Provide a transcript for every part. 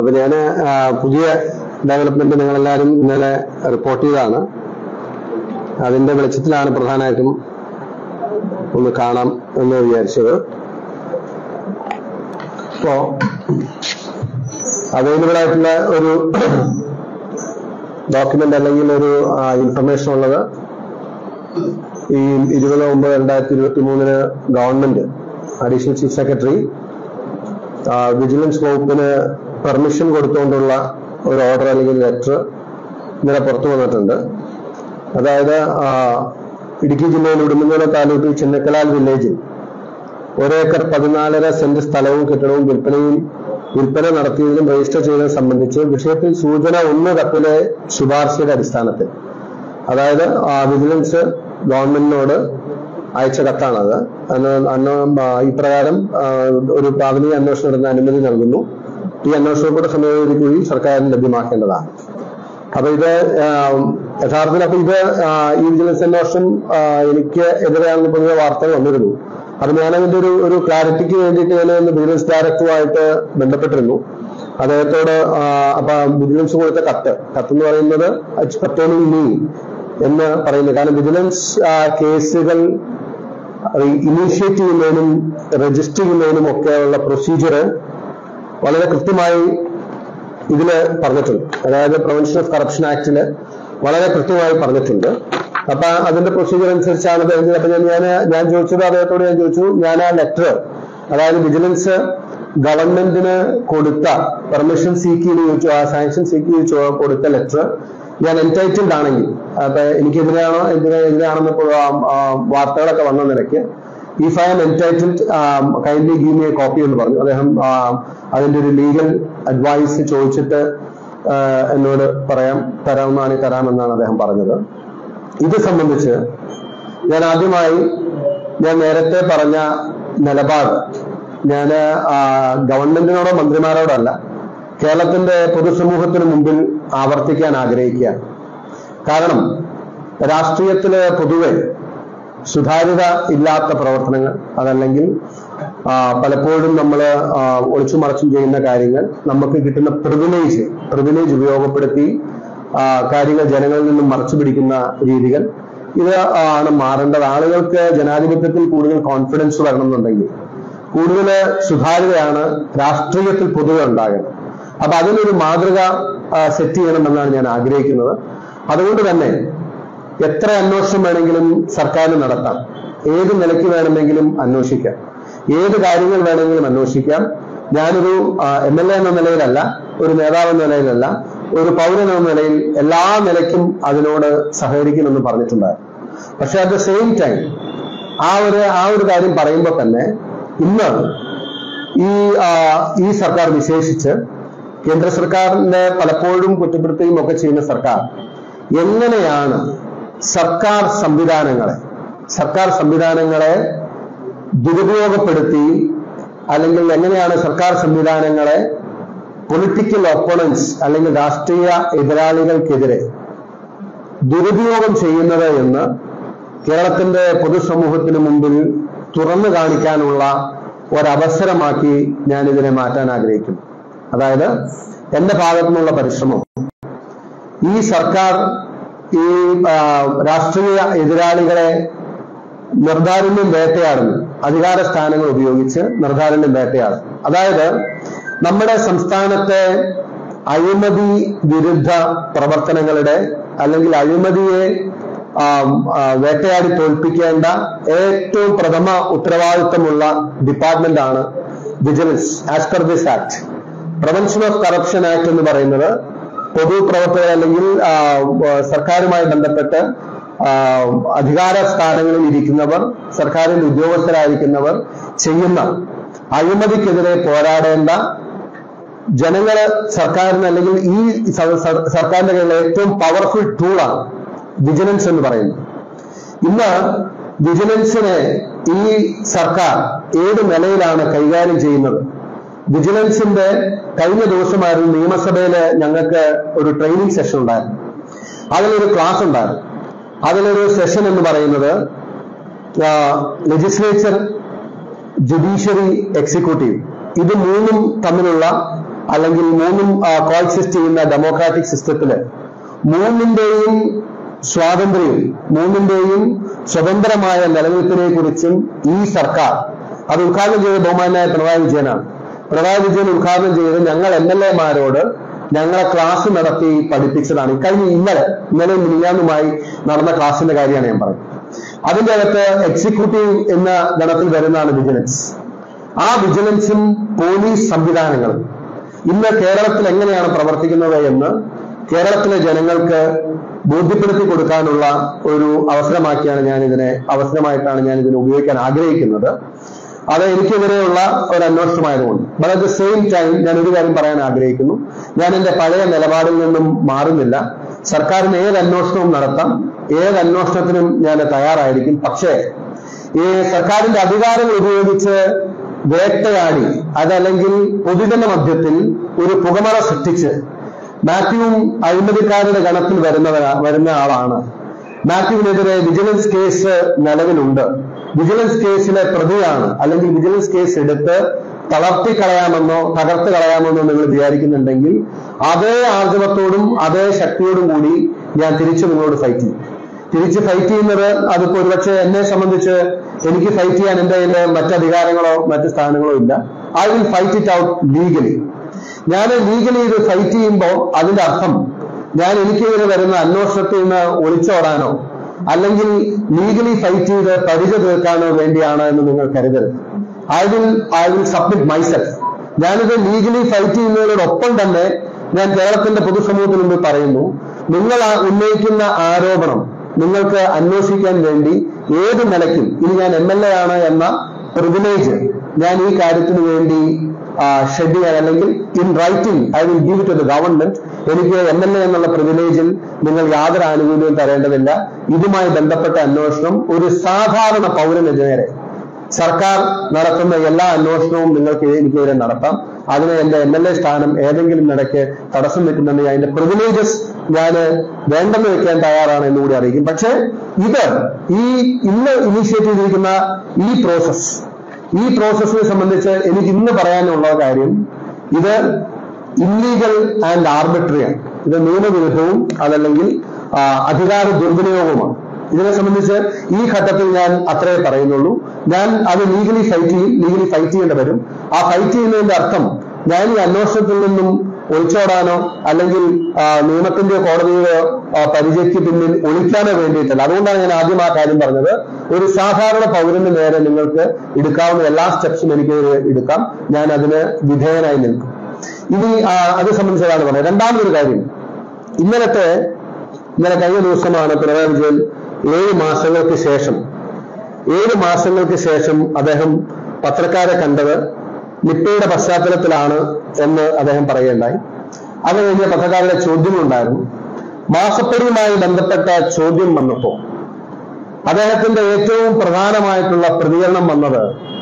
അപ്പൊ ഞാൻ പുതിയ ഡെവലപ്മെന്റ് നിങ്ങളെല്ലാവരും ഇന്നലെ റിപ്പോർട്ട് ചെയ്തതാണ് അതിന്റെ വെളിച്ചത്തിലാണ് പ്രധാനമായിട്ടും ഒന്ന് കാണാം എന്ന് വിചാരിച്ചത് അപ്പോ അവൈലബിൾ ആയിട്ടുള്ള ഒരു ഡോക്യുമെന്റ് അല്ലെങ്കിൽ ഒരു ഇൻഫർമേഷൻ ഉള്ളത് ഈ ഇരുപത് ഒമ്പത് രണ്ടായിരത്തി ഇരുപത്തി മൂന്നിന് government additional chief secretary vigilance വകുപ്പിന് പെർമിഷൻ കൊടുത്തുകൊണ്ടുള്ള ഒരു ഓർഡർ അല്ലെങ്കിൽ ലെറ്റർ ഇന്നലെ പുറത്തു വന്നിട്ടുണ്ട് അതായത് ആ, ഇടുക്കി ജില്ലയിൽ ഉടുമ്പൻചോല താലൂക്കിൽ ചിന്നക്കലാൽ വില്ലേജിൽ ഒരേക്കർ പതിനാലര സെന്റ് സ്ഥലവും കെട്ടിടവും വിൽപ്പനയും വിൽപ്പന നടത്തിയതിനും രജിസ്റ്റർ ചെയ്തത് സംബന്ധിച്ച് വിഷയത്തിൽ സൂചന ഒന്ന് കത്തിലെ ശുപാർശയുടെ അടിസ്ഥാനത്തിൽ അതായത് ആ, വിജിലൻസ് ഗവൺമെന്റിനോട് അയച്ച കത്താണത് അന്ന് അന്ന് ആ, ഇപ്രകാരം ആ, ഒരു പ്രാഥമിക അന്വേഷണം നടന്ന അനുമതി നൽകുന്നു ഈ അന്വേഷണത്തോടെ സമയപരിധി സർക്കാരിന് ലഭ്യമാക്കേണ്ടതാണ് അപ്പൊ ഇത് ആ, യഥാർത്ഥത്തിൽ അപ്പൊ ഇത് ആ, ഈ വിജിലൻസ് അന്വേഷണം ആ, എനിക്ക് എതിരെയാണെന്ന് പൊതുവെ വാർത്തകൾ വന്നിരുന്നു അപ്പൊ ഞാൻ അതിന്റെ ഒരു ഒരു ക്ലാരിറ്റിക്ക് വേണ്ടിയിട്ട് ഞാൻ ഒന്ന് വിജിലൻസ് ഡയറക്ടറുമായിട്ട് ബന്ധപ്പെട്ടിരുന്നു അദ്ദേഹത്തോട് ആ, അപ്പൊ വിജിലൻസ് കൊടുത്ത കത്ത് കത്ത് എന്ന് പറയുന്നത് പെർട്ടോണിംഗ് മീ എന്ന് പറയുന്നത് കാരണം വിജിലൻസ് ആ, കേസുകൾ ഇനീഷ്യേറ്റ് ചെയ്യുന്നതിനും രജിസ്റ്റർ ചെയ്യുന്നതിനും ഒക്കെയുള്ള പ്രൊസീജിയർ വളരെ കൃത്യമായി ഇതില് പറഞ്ഞിട്ടുണ്ട് അതായത് പ്രൊവൻഷൻ ഓഫ് കറപ്ഷൻ ആക്ടില് വളരെ കൃത്യമായി പറഞ്ഞിട്ടുണ്ട് അപ്പൊ അതിന്റെ പ്രൊസീജിയർ അനുസരിച്ചാണ് ഇത് എഴുതിയത് അപ്പൊ ഞാൻ ഞാൻ- ഞാൻ ചോദിച്ചത് അദ്ദേഹത്തോട് ഞാൻ ചോദിച്ചു ഞാൻ ആ ലെറ്റർ അതായത് വിജിലൻസ് ഗവൺമെന്റിന് കൊടുത്ത പെർമിഷൻ സീക്ക് ചെയ്ത് ചോദിച്ചു ആ സാങ്ഷൻ സീക്ക് ചെയ്ത് ചോ- കൊടുത്ത ലെറ്റർ ഞാൻ എൻറ്റൈറ്റിൽഡ് ആണെങ്കിൽ അപ്പൊ എനിക്കെതിരെയാണോ എതിരെ എതിരാണെന്ന് ഇപ്പോൾ ആ, ആ, വാർത്തകളൊക്കെ വന്ന നിലയ്ക്ക് if I am entitled kindly give me a copy എന്ന് പറഞ്ഞു അദ്ദേഹം ആ, അതിന്റെ ഒരു ലീഗൽ അഡ്വൈസ് ചോദിച്ചിട്ട് ആ, എന്നോട് പറയാം തരാവുന്നതാണെങ്കിൽ തരാമെന്നാണ് അദ്ദേഹം പറഞ്ഞത് ഇത് സംബന്ധിച്ച് ഞാൻ ആദ്യമായി ഞാൻ നേരത്തെ പറഞ്ഞ നിലപാട് ഞാൻ ഗവൺമെന്റിനോടോ മന്ത്രിമാരോടോ അല്ല കേരളത്തിന്റെ പൊതുസമൂഹത്തിന് മുമ്പിൽ ആവർത്തിക്കാൻ ആഗ്രഹിക്കുകയാണ് കാരണം രാഷ്ട്രീയത്തില് പൊതുവെ സുതാര്യത ഇല്ലാത്ത പ്രവർത്തനങ്ങൾ അതല്ലെങ്കിൽ ആ, പലപ്പോഴും നമ്മൾ ഒളിച്ചു മറച്ചും ചെയ്യുന്ന കാര്യങ്ങൾ നമുക്ക് കിട്ടുന്ന പ്രിവിലേജ് പ്രിവിലേജ് ഉപയോഗപ്പെടുത്തി ആ, കാര്യങ്ങൾ ജനങ്ങളിൽ നിന്നും മറച്ചു പിടിക്കുന്ന രീതികൾ ഇത് ആണ് മാറേണ്ടത് ആളുകൾക്ക് ജനാധിപത്യത്തിൽ കൂടുതൽ കോൺഫിഡൻസ് വരണമെന്നുണ്ടെങ്കിൽ കൂടുതൽ സുതാര്യതയാണ് രാഷ്ട്രീയത്തിൽ പൊതുവെ ഉണ്ടാകേണ്ടത് അപ്പൊ അതിനൊരു മാതൃക സെറ്റ് ചെയ്യണമെന്നാണ് ഞാൻ ആഗ്രഹിക്കുന്നത് അതുകൊണ്ട് തന്നെ എത്ര അന്വേഷണം വേണമെങ്കിലും സർക്കാരിന് നടത്താം ഏത് നിലയ്ക്ക് വേണമെങ്കിലും അന്വേഷിക്കാം ഏത് കാര്യങ്ങൾ വേണമെങ്കിലും അന്വേഷിക്കാം ഞാനൊരു എം എൽ എ എന്ന നിലയിലല്ല ഒരു നേതാവ് എന്ന നിലയിലല്ല ഒരു പൗരൻ എന്ന നിലയിൽ എല്ലാ നിലയ്ക്കും അതിനോട് സഹകരിക്കുമെന്ന് പറഞ്ഞിട്ടുണ്ടായിരുന്നു പക്ഷെ അറ്റ് ദ സെയിം ടൈം ആ ഒരു ആ ഒരു കാര്യം പറയുമ്പോൾ തന്നെ ഇന്ന് ഈ ആ, ഈ സർക്കാർ വിശേഷിച്ച് കേന്ദ്ര സർക്കാരിന്റെ പലപ്പോഴും കുറ്റപ്പെടുത്തുകയും ഒക്കെ ചെയ്യുന്ന സർക്കാർ എങ്ങനെയാണ് സർക്കാർ സംവിധാനങ്ങളെ സർക്കാർ സംവിധാനങ്ങളെ ദുരുപയോഗപ്പെടുത്തി അല്ലെങ്കിൽ എങ്ങനെയാണ് സർക്കാർ സംവിധാനങ്ങളെ പൊളിറ്റിക്കൽ ഒപ്പോണൻസ് അല്ലെങ്കിൽ രാഷ്ട്രീയ എതിരാളികൾക്കെതിരെ ദുരുപയോഗം ചെയ്യുന്നത് എന്ന് കേരളത്തിന്റെ പൊതുസമൂഹത്തിന് മുമ്പിൽ തുറന്നു കാണിക്കാനുള്ള ഒരവസരമാക്കി ഞാൻ ഇതിനെ മാറ്റാൻ ആഗ്രഹിക്കുന്നു അതായത് എന്റെ ഭാഗത്തു നിന്നുള്ള പരിശ്രമം ഈ സർക്കാർ ഈ ആ, രാഷ്ട്രീയ എതിരാളികളെ നിർദ്ധാരണ്യം വേട്ടയാടുന്നു അധികാര സ്ഥാനങ്ങൾ ഉപയോഗിച്ച് നിർദ്ധാരണ്യം വേട്ടയാടും അതായത് നമ്മുടെ സംസ്ഥാനത്തെ അഴിമതി വിരുദ്ധ പ്രവർത്തനങ്ങളുടെ അല്ലെങ്കിൽ അഴിമതിയെ ആം, ആ, വേട്ടയാടി തോൽപ്പിക്കേണ്ട ഏറ്റവും പ്രഥമ ഉത്തരവാദിത്തമുള്ള ഡിപ്പാർട്ട്മെന്റ് ആണ് vigilance as per this act prevention of corruption act എന്ന് പറയുന്നത് പൊതുപ്രവർത്തകർ അല്ലെങ്കിൽ ആ, ആ, സർക്കാരുമായി ബന്ധപ്പെട്ട് ആ, അധികാര സ്ഥാനങ്ങളിൽ ഇരിക്കുന്നവർ സർക്കാരിൽ ഉദ്യോഗസ്ഥരായിരിക്കുന്നവർ ചെയ്യുന്ന അഴിമതിക്കെതിരെ പോരാടേണ്ട ജനങ്ങള് സർക്കാരിന് അല്ലെങ്കിൽ ഈ സ- സ- സർക്കാരിന്റെ കയ്യിലെ ഏറ്റവും പവർഫുൾ ടൂളാണ് വിജിലൻസ് എന്ന് പറയുന്നത് ഇന്ന് വിജിലൻസിനെ ഈ സർക്കാർ ഏത് നിലയിലാണ് കൈകാര്യം ചെയ്യുന്നത് വിജിലൻസിന്റെ കഴിഞ്ഞ ദിവസമായിരുന്നു നിയമസഭയില് ഞങ്ങൾക്ക് ഒരു ട്രെയിനിങ് സെഷൻ ഉണ്ടായിരുന്നു അതിലൊരു ക്ലാസ് ഉണ്ടായിരുന്നു അതിലൊരു സെഷൻ എന്ന് പറയുന്നത് ലെജിസ്ലേച്ചർ ജുഡീഷ്യറി എക്സിക്യൂട്ടീവ് ഇത് മൂന്നും തമ്മിലുള്ള അല്ലെങ്കിൽ മൂന്നും കോൺസിസ്റ്റ് ചെയ്യുന്ന ഡെമോക്രാറ്റിക് സിസ്റ്റത്തില് മൂന്നിന്റെയും സ്വാതന്ത്ര്യവും മൂന്നിന്റെയും സ്വതന്ത്രമായ നിലനിൽപ്പിനെ കുറിച്ചും ഈ സർക്കാർ അത് ഉദ്ഘാടനം ചെയ്ത ബഹുമാനായ പിണറായി വിജയനാണ് പിണറായി വിജയൻ ഉദ്ഘാടനം ചെയ്ത് ഞങ്ങൾ എം എൽ എമാരോട് ഞങ്ങളെ ക്ലാസ് നടത്തി പഠിപ്പിച്ചതാണ് കഴിഞ്ഞ ഇന്നലെ ഇന്നലെ മിനിഞ്ഞാന്നുമായി നടന്ന ക്ലാസിന്റെ കാര്യമാണ് ഞാൻ പറയുന്നത് അതിന്റെ അകത്ത് എക്സിക്യൂട്ടീവ് എന്ന ഗണത്തിൽ വരുന്നതാണ് വിജിലൻസ് ആ വിജിലൻസും പോലീസ് സംവിധാനങ്ങളും ഇന്ന് കേരളത്തിൽ എങ്ങനെയാണ് പ്രവർത്തിക്കുന്നത് എന്ന് കേരളത്തിലെ ജനങ്ങൾക്ക് ബോധ്യപ്പെടുത്തി കൊടുക്കാനുള്ള ഒരു അവസരമാക്കിയാണ് ഞാൻ ഇതിനെ അവസരമായിട്ടാണ് ഞാൻ ഇതിനെ ഉപയോഗിക്കാൻ ആഗ്രഹിക്കുന്നത് അത് എനിക്കെതിരെയുള്ള ഒരു അന്വേഷണമായതുകൊണ്ട് but at the same time ഞാൻ ഒരു കാര്യം പറയാൻ ആഗ്രഹിക്കുന്നു ഞാൻ എന്റെ പഴയ നിലപാടിൽ നിന്നും മാറുന്നില്ല സർക്കാരിന് ഏത് അന്വേഷണവും നടത്താം ഏത് അന്വേഷണത്തിനും ഞാൻ തയ്യാറായിരിക്കും പക്ഷേ ഈ സർക്കാരിന്റെ അധികാരം ഉപയോഗിച്ച് വേട്ടയാടി അതല്ലെങ്കിൽ പൊതുജന മധ്യത്തിൽ ഒരു പുകമറ സൃഷ്ടിച്ച് മാത്യുവും അഴിമതിക്കാരുടെ ഗണത്തിൽ വരുന്നവരാ വരുന്ന ആളാണ് മാത്യുവിനെതിരെ വിജിലൻസ് കേസ് നിലവിലുണ്ട് വിജിലൻസ് കേസിലെ പ്രതിയാണ് അല്ലെങ്കിൽ വിജിലൻസ് കേസ് എടുത്ത് തളർത്തി കളയാമെന്നോ തകർത്ത് കളയാമെന്നോ നിങ്ങൾ വിചാരിക്കുന്നുണ്ടെങ്കിൽ അതേ ആർജവത്തോടും അതേ ശക്തിയോടും കൂടി ഞാൻ തിരിച്ചു നിങ്ങളോട് ഫൈറ്റ് ചെയ്യും തിരിച്ച് ഫൈറ്റ് ചെയ്യുന്നത് അതിപ്പോ ഒരുപക്ഷെ എന്നെ സംബന്ധിച്ച് എനിക്ക് ഫൈറ്റ് ചെയ്യാൻ എന്റെ കയ്യില് മറ്റ് അധികാരങ്ങളോ മറ്റ് സ്ഥാനങ്ങളോ ഇല്ല I will fight it out legally ഞാൻ ലീഗലി ഇത് ഫൈറ്റ് ചെയ്യുമ്പോൾ അതിന്റെ അർത്ഥം ഞാൻ എനിക്കെതിരെ വരുന്ന അന്വേഷണത്തിൽ നിന്ന് ഒളിച്ചോടാനോ അല്ലെങ്കിൽ ലീഗലി ഫൈറ്റ് ചെയ്ത് പരിച തീർക്കാനോ വേണ്ടിയാണ് എന്ന് നിങ്ങൾ കരുതരുത് I will I will submit myself ഞാനിത് ലീഗലി ഫൈറ്റ് ചെയ്യുന്നതിനോടൊപ്പം തന്നെ ഞാൻ കേരളത്തിന്റെ പൊതുസമൂഹത്തിന് മുമ്പിൽ പറയുന്നു നിങ്ങൾ ആ ഉന്നയിക്കുന്ന ആരോപണം നിങ്ങൾക്ക് അന്വേഷിക്കാൻ വേണ്ടി ഏത് നിലയ്ക്കും ഇനി ഞാൻ എം എൽ എ ആണ് എന്ന പ്രിവിലേജ് ഞാൻ ഈ കാര്യത്തിന് വേണ്ടി ഷെഡ് ചെയ്യാൻ അല്ലെങ്കിൽ in writing I will give to the government എനിക്ക് എം എൽ എ എന്നുള്ള പ്രിവിലേജിൽ നിങ്ങൾ യാതൊരു ആനുകൂല്യവും തരേണ്ടതില്ല ഇതുമായി ബന്ധപ്പെട്ട അന്വേഷണം ഒരു സാധാരണ പൗരന് നേരെ സർക്കാർ നടത്തുന്ന എല്ലാ അന്വേഷണവും നിങ്ങൾക്ക് എനിക്കെതിരെ നടത്താം അതിന് എന്റെ എം എൽ എ സ്ഥാനം ഏതെങ്കിലും നിലയ്ക്ക് തടസ്സം വെക്കുന്നുണ്ടെങ്കിൽ അതിന്റെ പ്രിവിലേജസ് ഞാൻ വേണ്ടെന്ന് വെക്കാൻ തയ്യാറാണ് എന്നുകൂടി അറിയിക്കും പക്ഷേ ഇത് ഈ ഇന്ന് ഇനീഷ്യേറ്റ് ചെയ്തിരിക്കുന്ന ഈ പ്രോസസ് ഈ പ്രോസസ്സിനെ സംബന്ധിച്ച് എനിക്ക് ഇന്ന് പറയാനുള്ള കാര്യം ഇത് ഇല്ലീഗൽ ആൻഡ് ആർബിട്രിയാണ് ഇത് നിയമവിരുദ്ധവും അതല്ലെങ്കിൽ ആ, അധികാര ദുർവിനിയോഗവുമാണ് ഇതിനെ സംബന്ധിച്ച് ഈ ഘട്ടത്തിൽ ഞാൻ അത്രേ പറയുന്നുള്ളൂ ഞാൻ അത് ലീഗലി ഫൈറ്റ് ചെയ്യും ലീഗലി ഫൈറ്റ് ചെയ്യേണ്ടി വരും ആ ഫൈറ്റ് ചെയ്യുന്നതിന്റെ അർത്ഥം ഞാൻ ഈ അന്വേഷണത്തിൽ നിന്നും ഒളിച്ചോടാനോ അല്ലെങ്കിൽ ആ, നിയമത്തിന്റെ കോടതിയുടെ ആ, പരിചയക്ക് പിന്നിൽ ഒളിക്കാനോ വേണ്ടിയിട്ടല്ല അതുകൊണ്ടാണ് ഞാൻ ആദ്യം ആ കാര്യം പറഞ്ഞത് ഒരു സാധാരണ പൗരന് നേരെ നിങ്ങൾക്ക് എടുക്കാവുന്ന എല്ലാ സ്റ്റെപ്സും എനിക്ക് എടുക്കാം ഞാൻ അതിന് വിധേയനായി നിൽക്കും ഇനി ആ, അത് സംബന്ധിച്ചതാണ് പറഞ്ഞത് രണ്ടാമതൊരു കാര്യം ഇന്നലത്തെ ഇന്നലെ കഴിഞ്ഞ ദിവസമാണ് പിണറായി വിജയൻ ഏഴ് മാസങ്ങൾക്ക് ശേഷം ഏഴ് മാസങ്ങൾക്ക് ശേഷം അദ്ദേഹം പത്രക്കാരെ കണ്ടത് നിപ്പയുടെ പശ്ചാത്തലത്തിലാണ് എന്ന് അദ്ദേഹം പറയുകയുണ്ടായി അത് കഴിഞ്ഞ് പത്രക്കാരുടെ ചോദ്യങ്ങളുണ്ടായിരുന്നു മാസപ്പടിയുമായി ബന്ധപ്പെട്ട ചോദ്യം വന്നപ്പോൾ അദ്ദേഹത്തിന്റെ ഏറ്റവും പ്രധാനമായിട്ടുള്ള പ്രതികരണം വന്നത്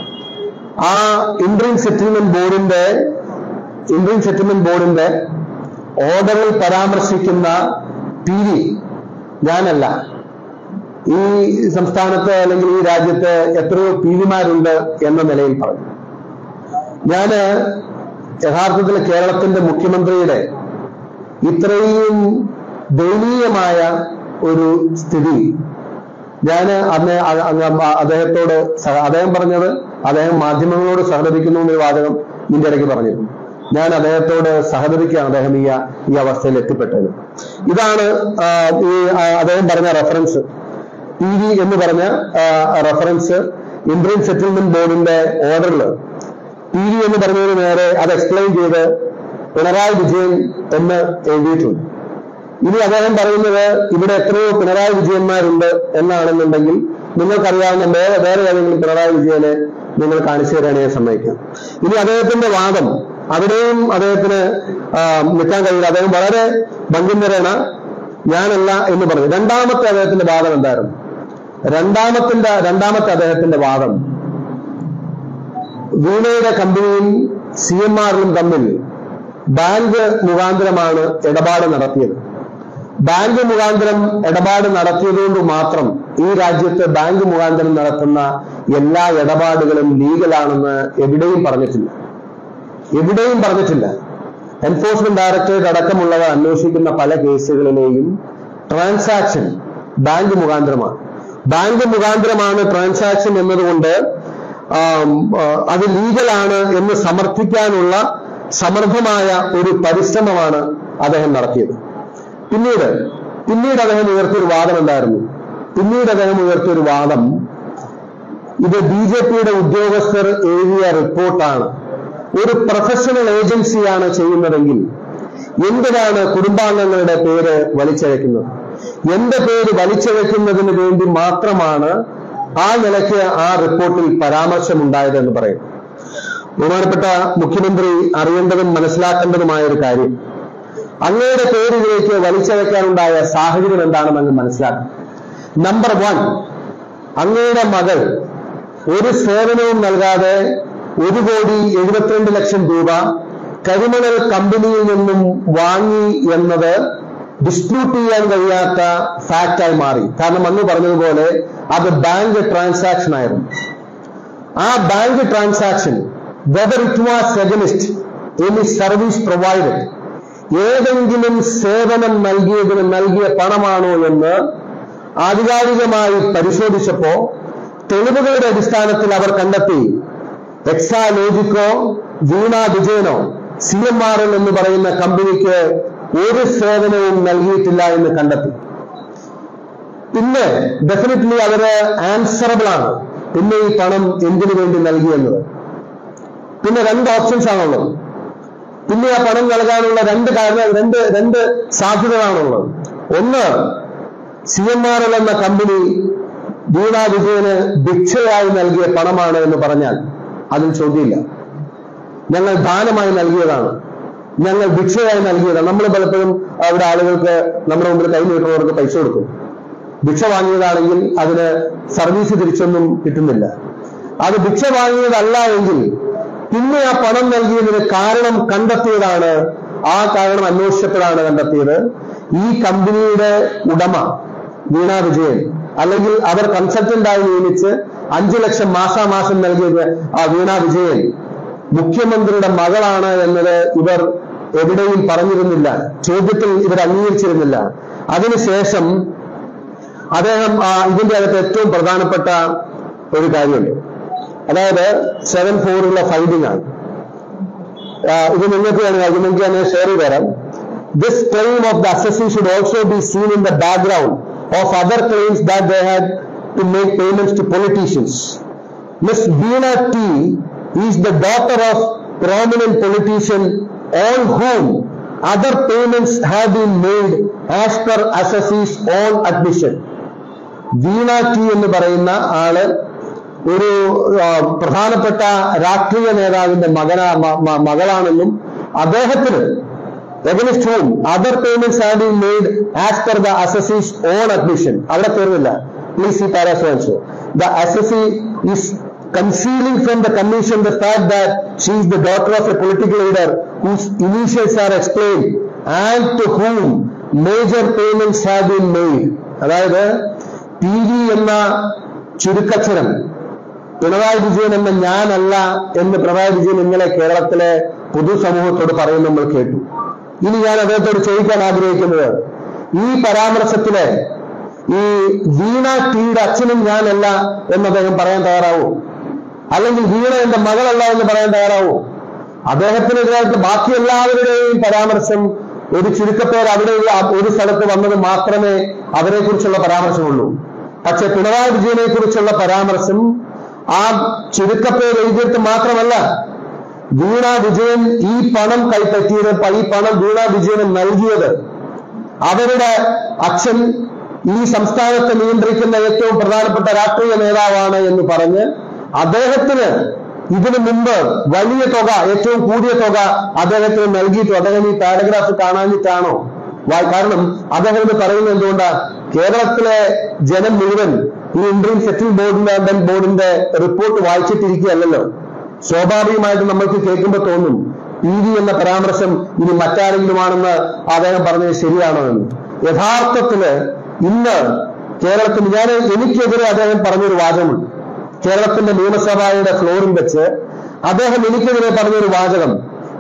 ആ ഇന്ത്യൻ സെറ്റിൽമെന്റ് ബോർഡിന്റെ ഇന്ത്യൻ സെറ്റിൽമെന്റ് ബോർഡിന്റെ ഓർഡറിൽ പരാമർശിക്കുന്ന പി വി ഞാനല്ല ഈ സംസ്ഥാനത്ത് അല്ലെങ്കിൽ ഈ രാജ്യത്ത് എത്രയോ പി വിമാരുണ്ട് എന്ന നിലയിൽ പറഞ്ഞു ഞാന് യഥാർത്ഥത്തിൽ കേരളത്തിന്റെ മുഖ്യമന്ത്രിയുടെ ഇത്രയും ദയനീയമായ ഒരു സ്ഥിതി ഞാൻ അന്ന് അ- അങ്ങ് അദ്ദേഹത്തോട് സഹ- അദ്ദേഹം പറഞ്ഞത് അദ്ദേഹം മാധ്യമങ്ങളോട് സഹകരിക്കുന്നു എന്നൊരു വാചകം ഇതിന്റെ ഇടയ്ക്ക് പറഞ്ഞിരുന്നു ഞാൻ അദ്ദേഹത്തോട് സഹകരിക്കുകയാണ് അദ്ദേഹം ഈ ഈ അവസ്ഥയിൽ എത്തിപ്പെട്ടത് ഇതാണ് ആ, ഈ ആ, അദ്ദേഹം പറഞ്ഞ റെഫറൻസ് പി വി എന്ന് പറഞ്ഞ റെഫറൻസ് ഇന്ത്യൻ സെറ്റിൽമെന്റ് ബോർഡിന്റെ ഓർഡറിൽ പി വി എന്ന് പറഞ്ഞതിന് നേരെ അത് എക്സ്പ്ലെയിൻ ചെയ്ത് പിണറായി വിജയൻ എന്ന് എഴുതിയിട്ടുണ്ട് ഇനി അദ്ദേഹം പറയുന്നത് ഇവിടെ എത്രയോ പിണറായി വിജയന്മാരുണ്ട് എന്നാണെന്നുണ്ടെങ്കിൽ നിങ്ങൾക്കറിയാവുന്ന വേറെ വേറെ ഏതെങ്കിലും പിണറായി വിജയനെ നിങ്ങൾ കാണിച്ചു തരാൻ ഞാൻ സമ്മതിക്കാം ഇനി അദ്ദേഹത്തിന്റെ വാദം അവിടെയും അദ്ദേഹത്തിന് ആ, നിൽക്കാൻ കഴിയില്ല അദ്ദേഹം വളരെ ഭംഗിതരേണ ഞാനല്ല എന്ന് പറഞ്ഞു രണ്ടാമത്തെ അദ്ദേഹത്തിന്റെ വാദം എന്തായിരുന്നു രണ്ടാമത്തിന്റെ രണ്ടാമത്തെ അദ്ദേഹത്തിന്റെ വാദം വീണയുടെ കമ്പനിയും സി എം ആറിലും തമ്മിൽ ബാങ്ക് മുഖാന്തരമാണ് ഇടപാട് നടത്തിയത് ബാങ്ക് മുഖാന്തരം ഇടപാട് നടത്തിയതുകൊണ്ട് മാത്രം ഈ രാജ്യത്ത് ബാങ്ക് മുഖാന്തരം നടത്തുന്ന എല്ലാ ഇടപാടുകളും ലീഗലാണെന്ന് എവിടെയും പറഞ്ഞിട്ടില്ല എവിടെയും പറഞ്ഞിട്ടില്ല എൻഫോഴ്സ്മെന്റ് ഡയറക്ടറേറ്റ് അടക്കമുള്ളവർ അന്വേഷിക്കുന്ന പല കേസുകളിലെയും ട്രാൻസാക്ഷൻ ബാങ്ക് മുഖാന്തരമാണ് ബാങ്ക് മുഖാന്തരമാണ് ട്രാൻസാക്ഷൻ എന്നതുകൊണ്ട് ആം, ആ, അത് ലീഗലാണ് എന്ന് സമർത്ഥിക്കാനുള്ള സമർത്ഥമായ ഒരു പരിശ്രമമാണ് അദ്ദേഹം നടത്തിയത് പിന്നീട് പിന്നീട് അദ്ദേഹം ഉയർത്തിയൊരു വാദം എന്തായിരുന്നു പിന്നീട് അദ്ദേഹം ഉയർത്തിയൊരു വാദം ഇത് ബി ജെ പിയുടെ ഉദ്യോഗസ്ഥർ എഴുതിയ റിപ്പോർട്ടാണ് ഒരു പ്രൊഫഷണൽ ഏജൻസിയാണ് ചെയ്യുന്നതെങ്കിൽ എന്തിനാണ് കുടുംബാംഗങ്ങളുടെ പേര് വലിച്ചഴക്കുന്നത് എന്റെ പേര് വലിച്ചഴക്കുന്നതിന് വേണ്ടി മാത്രമാണ് ആ നിലയ്ക്ക് ആ റിപ്പോർട്ടിൽ പരാമർശമുണ്ടായതെന്ന് പറയും ബഹുമാനപ്പെട്ട മുഖ്യമന്ത്രി അറിയേണ്ടതും മനസ്സിലാക്കേണ്ടതുമായ ഒരു കാര്യം അങ്ങയുടെ പേരിലേക്ക് വലിച്ചഴക്കാനുണ്ടായ സാഹചര്യം എന്താണെന്ന് അങ്ങ് മനസ്സിലാക്കും നമ്പർ വൺ അങ്ങയുടെ മകൾ ഒരു സേവനവും നൽകാതെ ഒരു കോടി എഴുപത്തിരണ്ട് ലക്ഷം രൂപ കരിമണൽ കമ്പനിയിൽ നിന്നും വാങ്ങി എന്നത് ഡിസ്പ്യൂട്ട് ചെയ്യാൻ കഴിയാത്ത ഫാക്റ്റായി മാറി കാരണം അന്ന് പറഞ്ഞതുപോലെ അത് ബാങ്ക് ട്രാൻസാക്ഷൻ ആയിരുന്നു ആ bank transaction whether it was against any service provided ഏതെങ്കിലും സേവനം നൽകിയതിന് നൽകിയ പണമാണോ എന്ന് ആധികാരികമായി പരിശോധിച്ചപ്പോ തെളിവുകളുടെ അടിസ്ഥാനത്തിൽ അവർ കണ്ടെത്തി എക്സാലോജിക്കോ വീണ വിജയനോ സി എം ആർ എൽ എന്ന് പറയുന്ന കമ്പനിക്ക് ഒരു സേവനവും നൽകിയിട്ടില്ല എന്ന് കണ്ടെത്തി പിന്നെ ഡെഫിനറ്റ്ലി അവര് ആൻസറബിൾ ആണ് പിന്നെ ഈ പണം എന്തിനു വേണ്ടി നൽകിയെന്നത് പിന്നെ രണ്ട് ഓപ്ഷൻസ് ആണുള്ളത് പിന്നെ ആ പണം നൽകാനുള്ള രണ്ട് കാരണം രണ്ട് രണ്ട് സാധ്യതകളാണുള്ളത് ഒന്ന് സി എം ആർ എൽ എന്ന കമ്പനി വീണ വിജയന് ഭിക്ഷയായി നൽകിയ പണമാണ് എന്ന് പറഞ്ഞാൽ അതിൽ ചോദ്യമില്ല ഞങ്ങൾ ദാനമായി നൽകിയതാണ് ഞങ്ങൾ ഭിക്ഷയായി നൽകിയതാണ് നമ്മൾ പലപ്പോഴും അവിടെ ആളുകൾക്ക് നമ്മുടെ മുമ്പിൽ കൈ നീട്ടുന്നവർക്ക് പൈസ കൊടുക്കും ഭിക്ഷ വാങ്ങിയതാണെങ്കിൽ അതിന് സർവീസ് തിരിച്ചൊന്നും കിട്ടുന്നില്ല അത് ഭിക്ഷ വാങ്ങിയതല്ല എങ്കിൽ പിന്നെ ആ പണം നൽകിയതിന് കാരണം കണ്ടെത്തിയതാണ് ആ കാരണം അന്വേഷിച്ചപ്പോഴാണ് കണ്ടെത്തിയത് ഈ കമ്പനിയുടെ ഉടമ വീണ വിജയൻ അല്ലെങ്കിൽ അവർ കൺസൾട്ടന്റായി നിയമിച്ച് അഞ്ചു ലക്ഷം മാസാമാസം നൽകിയത് ആ വീണ വിജയൻ മുഖ്യമന്ത്രിയുടെ മകളാണ് എന്നത് ഇവർ എവിടെയും പറഞ്ഞിരുന്നില്ല ചോദ്യത്തിൽ ഇവർ അംഗീകരിച്ചിരുന്നില്ല അതിനുശേഷം അദ്ദേഹം ആ ഇതിന്റെ അകത്ത് ഏറ്റവും പ്രധാനപ്പെട്ട ഒരു കാര്യമുണ്ട് അതായത് സെവൻ ഫോറുള്ള ഫൈൻഡിംഗ് ആണ് ആ, ഇത് നിങ്ങൾക്ക് ഞാൻ നിങ്ങൾക്ക് ഞാൻ ഷെയർ ചെയ്ത് തരാം this claim of the assessee should also be seen in the background of other claims that they had to make payments to politicians Miss Beena T is the daughter of prominent politician on whom other payments have been made as per Assessi's own admission. Veena T എന്ന് പറയുന്ന ആള് ഒരു ആ, പ്രധാനപ്പെട്ട രാഷ്ട്രീയ നേതാവിന്റെ മകനാ മ- മ- മകളാണെന്നും അദ്ദേഹത്തിന് against whom other payments have been made as per the assessee's own admission അവിടെ തീർന്നില്ല പ്ലീസ് ഈ persons the assessee is concealing from the commission the fact that she is the daughter of a political leader whose initials are explained and to whom major payments have been made അതായത് P V എന്ന ചുരുക്കക്ഷരം പിണറായി വിജയൻ എന്ന ഞാനല്ല എന്ന് പിണറായി വിജയൻ ഇന്നലെ കേരളത്തിലെ പൊതുസമൂഹത്തോട് പറയുന്നത് നമ്മൾ കേട്ടു ഇനി ഞാൻ അദ്ദേഹത്തോട് ചോദിക്കാൻ ആഗ്രഹിക്കുന്നത് ഈ പരാമർശത്തില് ഈ വീണ ടിയുടെ അച്ഛനും ഞാനല്ല എന്ന് അദ്ദേഹം പറയാൻ തയ്യാറാവൂ അല്ലെങ്കിൽ വീണ എന്റെ മകളല്ല എന്ന് പറയാൻ തയ്യാറാവൂ അദ്ദേഹത്തിനെതിരായിട്ട് ബാക്കി എല്ലാവരുടെയും പരാമർശം ഒരു ചുരുക്കപ്പേർ അവിടെ ഒരു സ്ഥലത്ത് വന്നത് മാത്രമേ അവരെ കുറിച്ചുള്ള പരാമർശമുള്ളൂ പക്ഷെ പിണറായി വിജയനെ കുറിച്ചുള്ള പരാമർശം ആ ചുരുക്കപ്പേർ എഴുതിയിട്ട് മാത്രമല്ല വീണ വിജയൻ ഈ പണം കൈപ്പറ്റിയത് ഈ പണം വീണ വിജയന് നൽകിയത് അവരുടെ അച്ഛൻ ഈ സംസ്ഥാനത്തെ നിയന്ത്രിക്കുന്ന ഏറ്റവും പ്രധാനപ്പെട്ട രാഷ്ട്രീയ നേതാവാണ് എന്ന് പറഞ്ഞ് അദ്ദേഹത്തിന് ഇതിനു മുമ്പ് വലിയ തുക ഏറ്റവും കൂടിയ തുക അദ്ദേഹത്തിന് നൽകിയിട്ടു അദ്ദേഹം ഈ പാരഗ്രാഫ് കാണാഞ്ഞിട്ടാണോ വാ- കാരണം അദ്ദേഹം ഇത് പറയുന്നത് എന്തുകൊണ്ടാ കേരളത്തിലെ ജനം മുഴുവൻ ഈ ഇന്ത്യൻ സെറ്റിൽ ബോർഡിന്റെ ബോർഡിന്റെ റിപ്പോർട്ട് വായിച്ചിട്ടിരിക്കുകയല്ലല്ലോ സ്വാഭാവികമായിട്ടും നമ്മൾക്ക് കേൾക്കുമ്പോൾ തോന്നും പി വി എന്ന പരാമർശം ഇനി മറ്റാരെങ്കിലുമാണെന്ന് അദ്ദേഹം പറഞ്ഞത് ശരിയാണോ എന്ന് യഥാർത്ഥത്തില് ഇന്ന് കേരളത്തിൽ ഞാൻ എനിക്കെതിരെ അദ്ദേഹം പറഞ്ഞൊരു വാചകമുണ്ട് കേരളത്തിന്റെ നിയമസഭയുടെ ഫ്ലോറിൽ വെച്ച് അദ്ദേഹം എനിക്കെതിരെ പറഞ്ഞൊരു വാചകം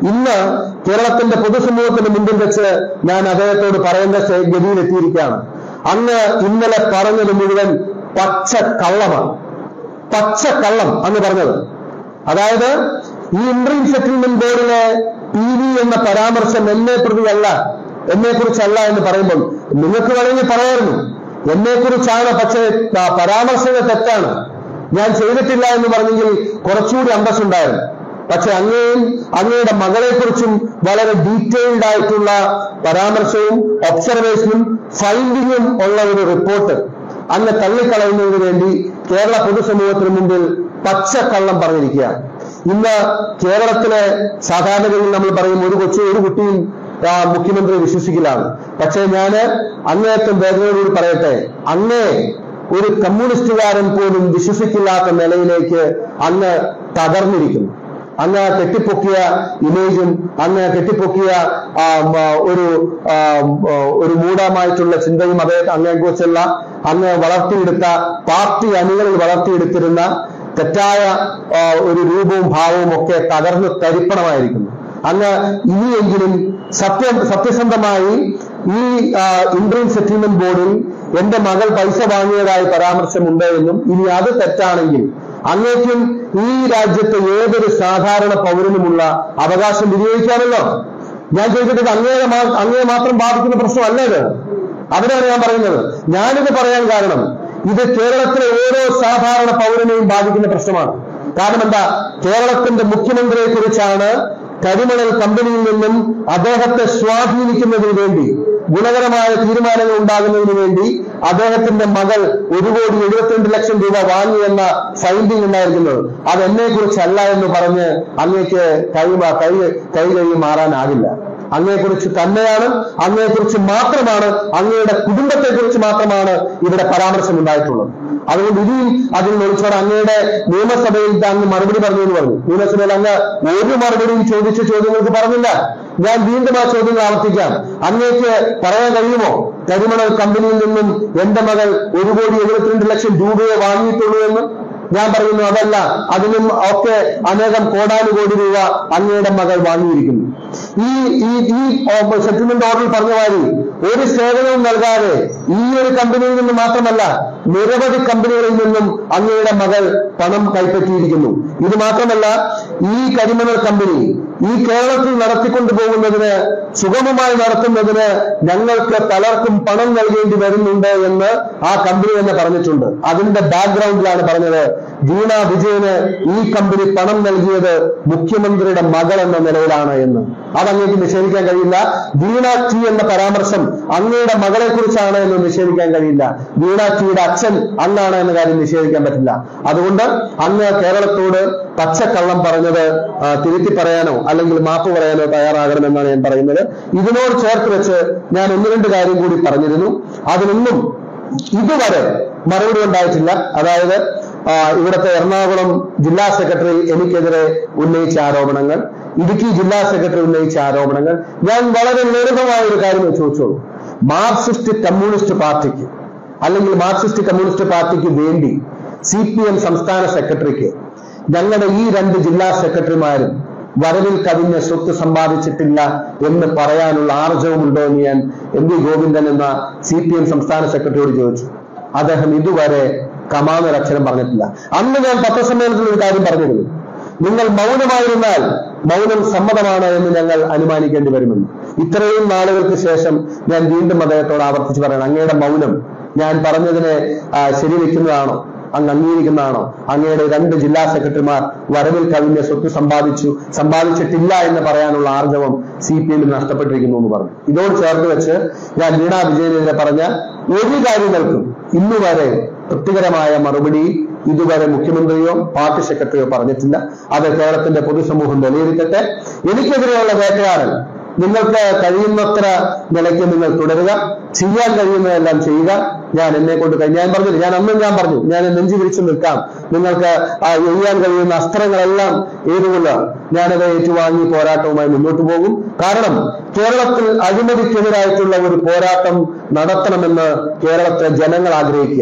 ഇന്ന് കേരളത്തിന്റെ പൊതുസമൂഹത്തിന്റെ മുമ്പിൽ വെച്ച് ഞാൻ അദ്ദേഹത്തോട് പറയേണ്ട സ്റ്റേ- ഗതിയിലെത്തിയിരിക്കുകയാണ് അങ്ങ് ഇന്നലെ പറഞ്ഞത് മുഴുവൻ പച്ച കള്ളമാണ് പച്ച കള്ളം അങ്ങ് പറഞ്ഞത് അതായത് ഈ ഇൻട്രീം സെറ്റിൽമെന്റ് ബോർഡിലെ പി വി എന്ന പരാമർശം എന്നെ പ്രതിയല്ല എന്നെ കുറിച്ചല്ല എന്ന് പറയുമ്പോൾ നിങ്ങൾക്ക് വേണമെങ്കിൽ പറയായിരുന്നു എന്നെ കുറിച്ചാണ് പക്ഷേ ആ പരാമർശങ്ങൾ തെറ്റാണ് ഞാൻ ചെയ്തിട്ടില്ല എന്ന് പറഞ്ഞെങ്കിൽ കുറച്ചുകൂടി അന്തസ്സുണ്ടായിരുന്നു പക്ഷെ അങ്ങയും അങ്ങയുടെ മകളെക്കുറിച്ചും വളരെ ഡീറ്റെയിൽഡ് ആയിട്ടുള്ള പരാമർശവും ഒബ്സർവേഷനും ഫൈൻഡിങ്ങും ഉള്ള ഒരു റിപ്പോർട്ട് അങ്ങ് തള്ളിക്കളയുന്നതിന് വേണ്ടി കേരള പൊതുസമൂഹത്തിന് മുമ്പിൽ പച്ചക്കള്ളം പറഞ്ഞിരിക്കുകയാണ് ഇന്ന് കേരളത്തിലെ സാധാരണഗതിയിൽ നമ്മൾ പറയും ഒരു കൊച്ചു ഒരു കുട്ടിയും ആ, മുഖ്യമന്ത്രി വിശ്വസിക്കലാണ് പക്ഷേ ഞാന് അങ്ങേയറ്റം വേദനയോടുകൂടി പറയട്ടെ അങ്ങേ ഒരു കമ്മ്യൂണിസ്റ്റുകാരൻ പോലും വിശ്വസിക്കില്ലാത്ത നിലയിലേക്ക് അങ്ങ് തകർന്നിരിക്കുന്നു അങ്ങ് കെട്ടിപ്പൊക്കിയ ഇമേജും അങ്ങ് കെട്ടിപ്പൊക്കിയ ആ, മ, ഒരു ആ, ആ, ഒരു മൂഢമായിട്ടുള്ള ചിന്തയും അതേ അങ്ങയെക്കുറിച്ചുള്ള അങ്ങ് വളർത്തിയെടുത്ത പാർട്ടി അണികളിൽ വളർത്തിയെടുത്തിരുന്ന തെറ്റായ ആ, ഒരു രൂപവും ഭാവവും ഒക്കെ തകർന്ന് തരിപ്പണമായിരിക്കുന്നു അങ്ങ് ഇനിയെങ്കിലും സത്യം സത്യസന്ധമായി ഈ ഇൻട്രീം സെറ്റിൽമെന്റ് ബോർഡിൽ എന്റെ മകൾ പൈസ വാങ്ങിയതായി പരാമർശമുണ്ട് എന്നും ഇനി അത് തെറ്റാണെങ്കിൽ അങ്ങേക്കും ഈ രാജ്യത്തെ ഏതൊരു സാധാരണ പൗരനുമുള്ള അവകാശം വിനിയോഗിക്കാമല്ലോ ഞാൻ ചോദിച്ചിട്ട് അങ്ങയെ മാ- അങ്ങയെ മാത്രം ബാധിക്കുന്ന പ്രശ്നമല്ല ഇത് അതിനാണ് ഞാൻ പറയുന്നത് ഞാനിത് പറയാൻ കാരണം ഇത് കേരളത്തിലെ ഓരോ സാധാരണ പൗരനെയും ബാധിക്കുന്ന പ്രശ്നമാണ് കാരണം എന്താ കേരളത്തിന്റെ മുഖ്യമന്ത്രിയെ കുറിച്ചാണ് കരിമണൽ കമ്പനിയിൽ നിന്നും അദ്ദേഹത്തെ സ്വാധീനിക്കുന്നതിന് വേണ്ടി ഗുണകരമായ തീരുമാനങ്ങൾ ഉണ്ടാകുന്നതിന് വേണ്ടി അദ്ദേഹത്തിന്റെ മകൾ ഒരു കോടി എഴുപത്തിരണ്ട് ലക്ഷം രൂപ വാങ്ങിയെന്ന ഫൈൻഡിംഗ് ഉണ്ടായിരിക്കുന്നത് അത് എന്നെ കുറിച്ചല്ല എന്ന് പറഞ്ഞ് അങ്ങേക്ക് കൈ മാ- കൈ കൈ കഴിയും മാറാനാകില്ല അങ്ങയെക്കുറിച്ച് തന്നെയാണ് അങ്ങയെക്കുറിച്ച് മാത്രമാണ് അങ്ങയുടെ കുടുംബത്തെക്കുറിച്ച് മാത്രമാണ് ഇവിടെ പരാമർശം ഉണ്ടായിട്ടുള്ളത് അതുകൊണ്ട് ഇനിയും അതിൽ ഒളിച്ചോടെ അങ്ങയുടെ നിയമസഭയിൽ അങ്ങ് മറുപടി പറഞ്ഞു എന്ന് പറഞ്ഞു നിയമസഭയിൽ അങ്ങ് ഒരു മറുപടിയും ചോദിച്ച ചോദ്യങ്ങൾക്ക് പറഞ്ഞില്ല ഞാൻ വീണ്ടും ആ ചോദ്യങ്ങൾ ആവർത്തിക്കാം അങ്ങേക്ക് പറയാൻ കഴിയുമോ കരിമണൽ കമ്പനിയിൽ നിന്നും എന്റെ മകൾ ഒരു കോടി എഴുപത്തിരണ്ട് ലക്ഷം രൂപയെ വാങ്ങിയിട്ടുള്ളൂ എന്ന് ഞാൻ പറയുന്നു അതല്ല അതിനും ഒക്കെ അനേകം കോടാനുകോടി രൂപ അങ്ങയുടെ മകൾ വാങ്ങിയിരിക്കുന്നു ഈ ഈ ഈ സെറ്റിൽമെന്റ് ഓർഡറിൽ പറഞ്ഞ മാതിരി ഒരു സേവനവും നൽകാതെ ഈ ഒരു കമ്പനിയിൽ നിന്ന് മാത്രമല്ല നിരവധി കമ്പനികളിൽ നിന്നും അങ്ങയുടെ മകൾ പണം കൈപ്പറ്റിയിരിക്കുന്നു ഇത് മാത്രമല്ല ഈ കരിമണൽ കമ്പനി ഈ കേരളത്തിൽ നടത്തിക്കൊണ്ടു പോകുന്നതിന് സുഗമമായി നടത്തുന്നതിന് ഞങ്ങൾക്ക് പലർക്കും പണം നൽകേണ്ടി വരുന്നുണ്ട് എന്ന് ആ കമ്പനി തന്നെ പറഞ്ഞിട്ടുണ്ട് അതിന്റെ ബാക്ക്ഗ്രൗണ്ടിലാണ് പറഞ്ഞത് വീണ വിജയന് ഈ കമ്പനി പണം നൽകിയത് മുഖ്യമന്ത്രിയുടെ മകൾ എന്ന നിലയിലാണ് എന്ന് അതങ്ങേക്ക് നിഷേധിക്കാൻ കഴിയില്ല വീണ ടി എന്ന പരാമർശം അങ്ങയുടെ മകളെ കുറിച്ചാണ് എന്ന് നിഷേധിക്കാൻ കഴിയില്ല വീണ ടിയുടെ അച്ഛൻ അങ്ങാണ് എന്ന കാര്യം നിഷേധിക്കാൻ പറ്റില്ല അതുകൊണ്ട് അങ്ങ് കേരളത്തോട് പച്ചക്കള്ളം പറഞ്ഞത് ആ, തിരുത്തി പറയാനോ അല്ലെങ്കിൽ മാപ്പ് പറയാനോ തയ്യാറാകണമെന്നാണ് ഞാൻ പറയുന്നത് ഇതിനോട് ചേർത്ത് വെച്ച് ഞാൻ ഒന്ന് രണ്ട് കാര്യം കൂടി പറഞ്ഞിരുന്നു അതിനൊന്നും ഇതുവരെ മറുപടി ഉണ്ടായിട്ടില്ല അതായത് ആ, ഇവിടുത്തെ എറണാകുളം ജില്ലാ സെക്രട്ടറി എനിക്കെതിരെ ഉന്നയിച്ച ആരോപണങ്ങൾ ഇടുക്കി ജില്ലാ സെക്രട്ടറി ഉന്നയിച്ച ആരോപണങ്ങൾ ഞാൻ വളരെ ലളിതമായ ഒരു കാര്യം ചോദിച്ചോളൂ മാർക്സിസ്റ്റ് കമ്മ്യൂണിസ്റ്റ് പാർട്ടിക്ക് അല്ലെങ്കിൽ മാർക്സിസ്റ്റ് കമ്മ്യൂണിസ്റ്റ് പാർട്ടിക്ക് വേണ്ടി സി പി എം സംസ്ഥാന സെക്രട്ടറിക്ക് ഞങ്ങളുടെ ഈ രണ്ട് ജില്ലാ സെക്രട്ടറിമാരും വരവിൽ കവിഞ്ഞ സ്വത്ത് സമ്പാദിച്ചിട്ടില്ല എന്ന് പറയാനുള്ള ആർജവമുണ്ടോ എന്ന് ഞാൻ എം വി ഗോവിന്ദൻ എന്ന സി പി എം സംസ്ഥാന സെക്രട്ടറിയോട് ചോദിച്ചു അദ്ദേഹം ഇതുവരെ കമാന്നൊരക്ഷരം പറഞ്ഞിട്ടില്ല അന്ന് ഞാൻ പത്രസമ്മേളനത്തിൽ ഒരു കാര്യം പറഞ്ഞിരുന്നു നിങ്ങൾ മൗനമായിരുന്നാൽ മൗനം സമ്മതമാണ് എന്ന് ഞങ്ങൾ അനുമാനിക്കേണ്ടി വരുമെന്ന് ഇത്രയും നാളുകൾക്ക് ശേഷം ഞാൻ വീണ്ടും അദ്ദേഹത്തോട് ആവർത്തിച്ച് പറയണം അങ്ങയുടെ മൗനം ഞാൻ പറഞ്ഞതിനെ ആ, ശരിവെക്കുന്നതാണോ അങ്ങ് അംഗീകരിക്കുന്നതാണോ അങ്ങയുടെ രണ്ട് ജില്ലാ സെക്രട്ടറിമാർ വരവിൽ കവിഞ്ഞ സ്വത്ത് സമ്പാദിച്ചു സമ്പാദിച്ചിട്ടില്ല എന്ന് പറയാനുള്ള ആർജവം സി പി എമ്മിന് നഷ്ടപ്പെട്ടിരിക്കുന്നു എന്ന് പറഞ്ഞു ഇതോട് ചേർത്ത് വെച്ച് ഞാൻ വീണ വിജയനെതിരെ പറഞ്ഞ ഒരു കാര്യങ്ങൾക്കും ഇന്നുവരെ തൃപ്തികരമായ മറുപടി ഇതുവരെ മുഖ്യമന്ത്രിയോ പാർട്ടി സെക്രട്ടറിയോ പറഞ്ഞിട്ടില്ല അത് കേരളത്തിന്റെ പൊതുസമൂഹം വിലയിരുത്തട്ടെ എനിക്കെതിരെയുള്ള വേട്ടയാടൽ നിങ്ങൾക്ക് കഴിയുന്നത്ര നിലയ്ക്ക് നിങ്ങൾ തുടരുക ചെയ്യാൻ കഴിയുന്നതെല്ലാം ചെയ്യുക ഞാൻ എന്നെ കൊണ്ട് കഴി- ഞാൻ പറഞ്ഞില്ല ഞാൻ അന്നും ഞാൻ പറഞ്ഞു ഞാൻ നെഞ്ചു വിരിച്ചു നിൽക്കാം നിങ്ങൾക്ക് ആ എഴുതാൻ കഴിയുന്ന അസ്ത്രങ്ങളെല്ലാം ഏതുകൊള്ളുക ഞാനത് ഏറ്റുവാങ്ങി പോരാട്ടവുമായി മുന്നോട്ട് പോകും കാരണം കേരളത്തിൽ അഴിമതിക്കെതിരായിട്ടുള്ള ഒരു പോരാട്ടം നടത്തണമെന്ന് കേരളത്തിലെ ജനങ്ങൾ ആഗ്രഹിക്കുകയാണ്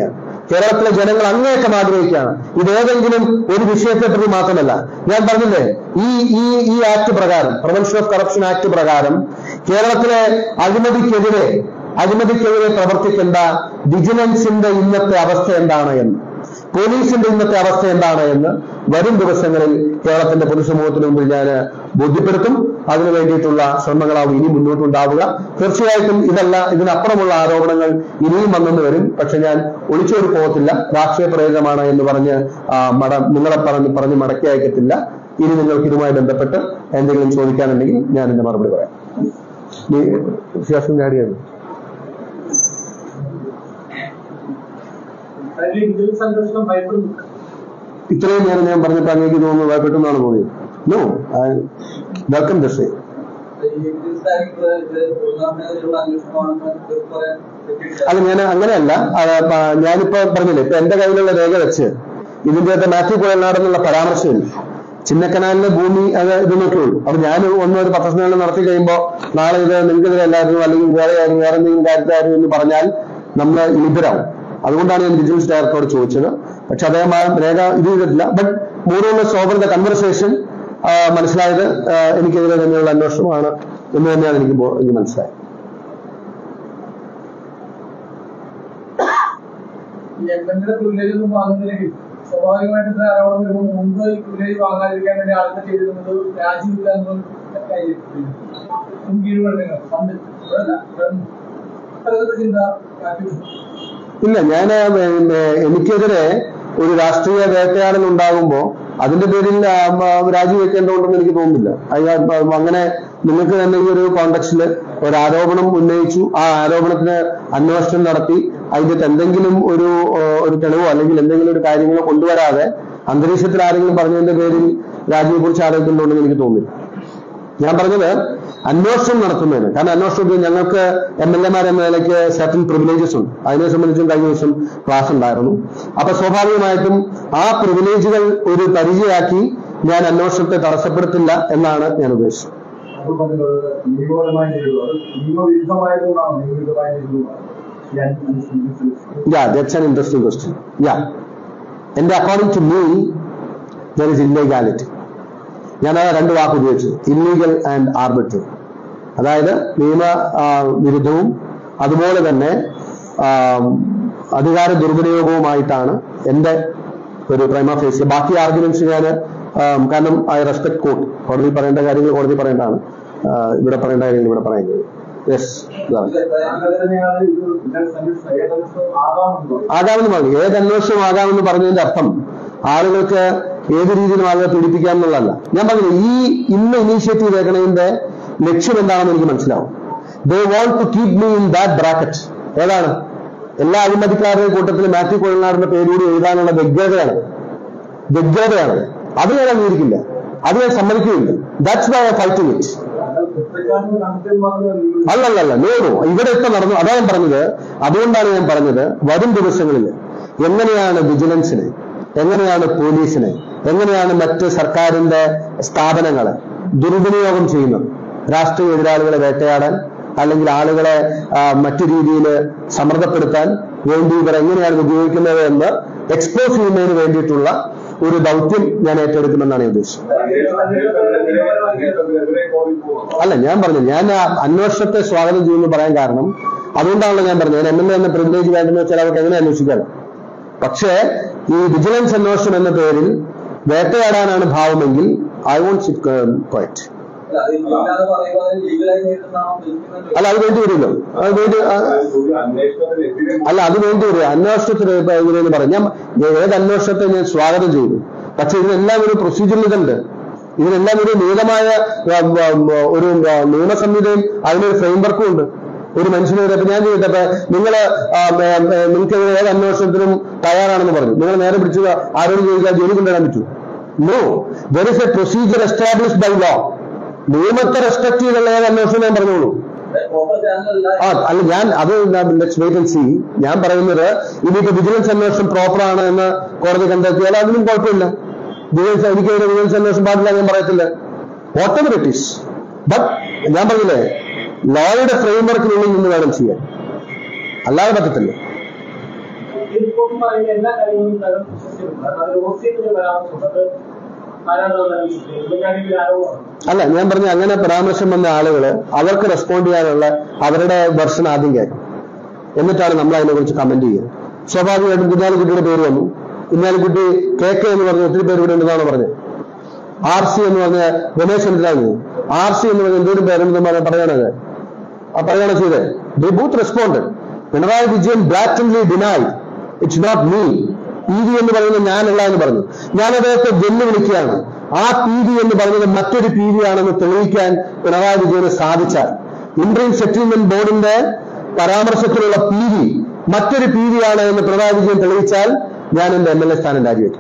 കേരളത്തിലെ ജനങ്ങൾ അങ്ങേയറ്റം ആഗ്രഹിക്കുകയാണ് ഇതേതെങ്കിലും ഒരു വിഷയത്തെപ്പറ്റി മാത്രമല്ല ഞാൻ പറഞ്ഞില്ലേ ഈ ഈ ഈ ആക്ട് പ്രകാരം പ്രിവെൻഷൻ ഓഫ് കറപ്ഷൻ ആക്ട് പ്രകാരം കേരളത്തിലെ അഴിമതിക്കെതിരെ അഴിമതിക്കെതിരെ പ്രവർത്തിക്കേണ്ട വിജിലൻസിന്റെ ഇന്നത്തെ അവസ്ഥ എന്താണ് എന്ന് പോലീസിന്റെ ഇന്നത്തെ അവസ്ഥ എന്താണ് എന്ന് വരും ദിവസങ്ങളിൽ കേരളത്തിന്റെ പൊതുസമൂഹത്തിന് മുമ്പിൽ ഞാൻ ബോധ്യപ്പെടുത്തും അതിനു വേണ്ടിയിട്ടുള്ള ശ്രമങ്ങളാവും ഇനി മുന്നോട്ടുണ്ടാവുക തീർച്ചയായിട്ടും ഇതല്ല ഇതിനപ്പുറമുള്ള ആരോപണങ്ങൾ ഇനിയും വന്നെന്ന് വരും പക്ഷെ ഞാൻ ഒളിച്ചോടി പോകത്തില്ല രാഷ്ട്രീയ പ്രേരിതമാണ് എന്ന് പറഞ്ഞ് ആ, മട നിങ്ങളെ പറഞ്ഞ് പറഞ്ഞ് മടക്കി അയക്കത്തില്ല ഇനി നിങ്ങൾക്ക് ഇതുമായി ബന്ധപ്പെട്ട് എന്തെങ്കിലും ചോദിക്കാനുണ്ടെങ്കിൽ ഞാൻ എന്റെ മറുപടി പറയാം നീ വിശ്വാസം ചാടിയാണ് അതിൽ ഇതിൽ സംഘർഷം ഭയപ്പെടുന്നു ഇത്രയും നേരം ഞാൻ പറഞ്ഞിട്ട് അങ്ങേക്ക് തോന്നുന്നു ഭയപ്പെട്ടെന്നാണ് തോന്നിയത് നോ വെൽക്കം ദസ് അല്ല ഞാൻ അങ്ങനെയല്ല അത് പ- ഞാനിപ്പോ പറഞ്ഞില്ലേ ഇപ്പൊ എന്റെ കയ്യിലുള്ള രേഖ വെച്ച് ഇതിന്റെ അകത്ത് മാത്യു കുഴൽനാടെന്നുള്ള പരാമർശമില്ല ചിന്നക്കനാലിലെ ഭൂമി അത് ഇത് നോക്കിയുള്ളൂ അപ്പൊ ഞാൻ ഒന്ന് ഒരു പത്രസമ്മേളനം നടത്തി കഴിയുമ്പോ നാളെ ഇത് നിങ്ങൾക്കെതിരെ എല്ലാവരും അല്ലെങ്കിൽ വേറെ ആരും വേറെ എന്തെങ്കിലും കാര്യത്തിലാരും എന്ന് പറഞ്ഞാൽ നമ്മൾ ലഭ്യരാവും അതുകൊണ്ടാണ് ഞാൻ വിജിലൻസ് ഡയറക്ടറോട് ചോദിച്ചത് പക്ഷെ അദ്ദേഹം ആ രേഖ ഇത് ചെയ്തിട്ടില്ല ബട്ട് മോറുള്ള ഓവർ ദ കൺവെർസേഷൻ മനസ്സിലായത് ആ, എനിക്കെതിരെ തന്നെയുള്ള അന്വേഷണമാണ് എന്ന് തന്നെയാണ് എനിക്ക് ബോ- എനിക്ക് മനസ്സിലായത് എന്തെങ്കിലും പ്രിവിലേജ് ഒന്നും വാങ്ങുന്നില്ലെങ്കിൽ സ്വാഭാവികമായിട്ട് ഇത്ര ആരോപണം വരുമ്പോൾ മുമ്പ് ഈ പ്രിവിലേജ് വാങ്ങാതിരിക്കാൻ വേണ്ടി ആളുകൾ ചെയ്തിരുന്നത് രാജിവില്ല എന്നുള്ള കാര്യം കീഴ്വഴക്കങ്ങൾ പണ്ട് ഇവിടെയല്ല, ഇവിടെ അത്തരത്തിലുള്ള ചിന്ത കാറ്റും ഇല്ല ഞാൻ എനിക്കെതിരെ ഒരു രാഷ്ട്രീയ വേട്ടയാടൽ ഉണ്ടാകുമ്പോ അതിന്റെ പേരിൽ ആ, ആ, രാജിവെക്കേണ്ടതുണ്ടെന്ന് എനിക്ക് തോന്നുന്നില്ല അത് ആ, അങ്ങനെ നിങ്ങൾക്ക് തന്നെ ഈ ഒരു കോണ്ടക്സ്റ്റിൽ ഒരു ആരോപണം ഉന്നയിച്ചു ആ ആരോപണത്തിന് അന്വേഷണം നടത്തി അതിന്റെ അകത്ത് എന്തെങ്കിലും ഒരു ആ, ഒരു തെളിവോ അല്ലെങ്കിൽ എന്തെങ്കിലും ഒരു കാര്യങ്ങളോ കൊണ്ടുവരാതെ അന്തരീക്ഷത്തിൽ ആരെങ്കിലും പറഞ്ഞതിന്റെ പേരിൽ രാജിയെ കുറിച്ച് ആലോചിക്കുന്നുണ്ടെന്ന് എനിക്ക് തോന്നുന്നില്ല ഞാൻ പറഞ്ഞത് അന്വേഷണം നടത്തുന്നതിന് കാരണം അന്വേഷണത്തിൽ ഞങ്ങൾക്ക് എം എൽ എമാർ എന്ന നിലയ്ക്ക് സർട്ടൻ പ്രിവിലേജസ് ഉണ്ട് അതിനെ സംബന്ധിച്ചും കഴിഞ്ഞ ദിവസം ക്ലാസ് ഉണ്ടായിരുന്നു അപ്പൊ സ്വാഭാവികമായിട്ടും ആ പ്രിവിലേജുകൾ ഒരു പരിചയമാക്കി ഞാൻ അന്വേഷണത്തെ തടസ്സപ്പെടുത്തില്ല എന്നാണ് ഞാൻ ഉദ്ദേശിച്ചത് അപ്പോൾ പറഞ്ഞത് നിയമപരമായ ചെയ്തു അത് നിയമവിരുദ്ധമായതുകൊണ്ടാണ് നിയമവിരുദ്ധമായ ചെയ്തു Yeah, that's an interesting question. Yeah. And according to me, there is illegality. ഞാൻ ആ രണ്ട് വാക്ക് ഉപയോഗിച്ചു ഇല്ലീഗൽ ആൻഡ് ആർബിട്രറി അതായത് നിയമ ആ, വിരുദ്ധവും അതുപോലെ തന്നെ ആ, അധികാര ദുർവിനിയോഗവുമായിട്ടാണ് എന്റെ ഒരു പ്രൈമ ഫേസ് ബാക്കി ആർഗ്യുമെന്റ്സ് ഞാൻ കാരണം ഐ റെസ്പെക്ട് കോർട്ട് കോടതി പറയേണ്ട കാര്യങ്ങൾ കോടതി പറയേണ്ടതാണ് ആ, ഇവിടെ പറയേണ്ട കാര്യങ്ങൾ ഇവിടെ പറയുന്നത് യെസ് അങ്ങനെ തന്നെയാണ് ഇത് ആകാമെന്ന് ആകാമെന്ന് പറഞ്ഞു ഏത് അന്വേഷണം ആകാമെന്ന് പറഞ്ഞതിന്റെ അർത്ഥം ആളുകൾക്ക് ഏത് രീതിയിലും ആളുകളെ പീഡിപ്പിക്കാം എന്നുള്ളതല്ല ഞാൻ പറഞ്ഞു ഈ ഇന്ന് ഇനീഷ്യേറ്റീവ് എടുക്കണതിന്റെ ലക്ഷ്യം എന്താണെന്ന് എനിക്ക് മനസ്സിലാവും they want to keep me in that bracket ഏതാണ് എല്ലാ അഴിമതിക്കാരുടെയും കൂട്ടത്തിൽ മാത്യു കൊഴനാടിന്റെ പേരുകൂടി എഴുതാനുള്ള വ്യഗ്രതയാണ് വ്യഗ്രതയാണ് അത് ഞാൻ അംഗീകരിക്കില്ല അത് ഞാൻ സമ്മതിക്കുകയില്ല that's why I fighting it കുറ്റക്കാരനെ കണ്ടെത്തിയാൽ മാത്രമേ നിങ്ങൾ അല്ലല്ലല്ല നോ നോ ഇവിടെ ഇപ്പൊ നടന്നു അതാ ഞാൻ പറഞ്ഞത് അതുകൊണ്ടാണ് ഞാൻ പറഞ്ഞത് വരും ദിവസങ്ങളിൽ എങ്ങനെയാണ് വിജിലൻസിനെ എങ്ങനെയാണ് പോലീസിനെ എങ്ങനെയാണ് മറ്റ് സർക്കാരിന്റെ സ്ഥാപനങ്ങളെ ദുർവിനിയോഗം ചെയ്യുന്നത് രാഷ്ട്രീയ എതിരാളികളെ വേട്ടയാടാൻ അല്ലെങ്കിൽ ആളുകളെ ആ, മറ്റു രീതിയിൽ സമ്മർദ്ദപ്പെടുത്താൻ വേണ്ടി ഇവർ എങ്ങനെയാണ് ഇത് ഉപയോഗിക്കുന്നത് എന്ന് എക്സ്പോസ് ചെയ്യുന്നതിന് വേണ്ടിയിട്ടുള്ള ഒരു ദൗത്യം ഞാൻ ഏറ്റെടുക്കുമെന്നാണ് ഞാൻ ഉദ്ദേശിച്ചത് അല്ല ഞാൻ പറഞ്ഞു ഞാൻ ആ അന്വേഷണത്തെ സ്വാഗതം ചെയ്യുമെന്ന് പറയാൻ കാരണം അതുകൊണ്ടാണല്ലോ ഞാൻ പറഞ്ഞത് ഞാൻ എം എൽ എ എന്ന പ്രിവിലേജ് വേണ്ടെന്ന് വെച്ചാൽ അവർക്ക് എങ്ങനെ അന്വേഷിക്കാലോ പക്ഷേ ഈ വിജിലൻസ് അന്വേഷണം എന്ന പേരിൽ വേട്ടയാടാനാണ് ഭാവമെങ്കിൽ ഐ വോണ്ട് സിറ്റ് ക്വയറ്റ് അല്ല അത് വേണ്ടി വരുമല്ലോ അത് വേണ്ടി ആ, അല്ല അത് വേണ്ടി വരും അന്വേഷണത്തിന് ഇപ്പൊ ഇങ്ങനെയെന്ന് പറയും ഞാൻ ഏത് അന്വേഷണത്തെ ഞാൻ സ്വാഗതം ചെയ്തു പക്ഷെ ഇതിനെല്ലാം ഒരു പ്രൊസീജിയർ ഇതുണ്ട് ഇതിനെല്ലാം ഒരു നിയതമായ ആ, ആ, ഒരു ആ, നിയമസംഹിതയും അതിനൊരു ഫ്രെയിംവർക്കും ഉണ്ട് ഒരു മനുഷ്യനെ ഇപ്പൊ ഞാൻ ചെയ്തിട്ട് അപ്പൊ നിങ്ങൾ നിങ്ങൾക്ക് ഏത് അന്വേഷണത്തിനും തയ്യാറാണെന്ന് പറഞ്ഞു നിങ്ങൾ നേരെ പിടിച്ച് ആരോട് ചോദിക്കാൻ ജോലി കൊണ്ടുവരാൻ പറ്റൂ no there is a procedure establish by law നിയമത്തെ റെസ്പെക്ട് ചെയ്തുള്ള ഏത് അന്വേഷണം ഞാൻ പറഞ്ഞോളൂ ആ അല്ല ഞാൻ അത് ലെറ്റ്സ് വെയിറ്റ് ആൻഡ് സി ഞാൻ പറയുന്നത് ഇനിയിപ്പോ വിജിലൻസ് അന്വേഷണം പ്രോപ്പർ ആണ് എന്ന് കോടതി കണ്ടെത്തിയാൽ അതിനും കുഴപ്പമില്ല വിജിലൻസ് എനിക്ക് ഒരു വിജിലൻസ് അന്വേഷണം പാടില്ല ഞാൻ പറയത്തില്ല whatever it is but ഞാൻ പറഞ്ഞില്ലേ ലോയുടെ ഫ്രെയിംവർക്കിനുള്ളിൽ നിന്ന് വേണം ചെയ്യാൻ അല്ലാതെ പറ്റത്തില്ല ഈ റിപ്പോർട്ടിൽ പറയുന്ന എല്ലാ കാര്യങ്ങളും തരം വിശ്വസിച്ചിട്ടുണ്ട് അതിൽ ഓസിയത്തിന്റെ പരാമർശമുണ്ട് അത് ആരാണ് ഉമ്മൻചാണ്ടിയുടെ ആരോപണമാണ് അല്ല ഞാൻ പറഞ്ഞ അങ്ങനെ പരാമർശം വന്ന ആളുകൾ അവർക്ക് റെസ്പോണ്ട് ചെയ്യാനുള്ള അവരുടെ വെർഷൻ ആദ്യം കേൾക്കും എന്നിട്ടാണ് നമ്മൾ അതിനെക്കുറിച്ച് കമന്റ് ചെയ്യുക സ്വാഭാവികമായിട്ടും കുഞ്ഞാലിക്കുട്ടിയുടെ പേര് വന്നു കുഞ്ഞാലിക്കുട്ടി കെ കെ എന്ന് പറഞ്ഞ ഒത്തിരി പേര് ഇവിടെ ഉണ്ടെന്നാണ് പറഞ്ഞത് ആർ സി എന്ന് പറഞ്ഞ രമേശ് ചെന്നിത്തലാന്ന് ആർ സി എന്ന് പറഞ്ഞ എന്തോരം പേരെന്ന് പറഞ്ഞ പറയണത് ആ പറയണ ചെയ്ത് the booth respond Pinarayi Vijayan blatantly deny it's not me P V എന്ന് പറയുന്നത് ഞാനല്ല എന്ന് പറഞ്ഞു ഞാൻ അദ്ദേഹത്തെ വെല്ലുവിളിക്കുകയാണ് ആ പി വി എന്ന് പറഞ്ഞത് മറ്റൊരു പി വി ആണെന്ന് തെളിയിക്കാൻ പിണറായി വിജയന് സാധിച്ചാൽ ഇന്ത്യൻ സെറ്റിൽമെന്റ് ബോർഡിന്റെ പരാമർശത്തിലുള്ള പി വി മറ്റൊരു പി വി ആണ് എന്ന് പിണറായി വിജയൻ തെളിയിച്ചാൽ ഞാൻ എന്റെ എം എൽ എ സ്ഥാനം രാജിവെക്കും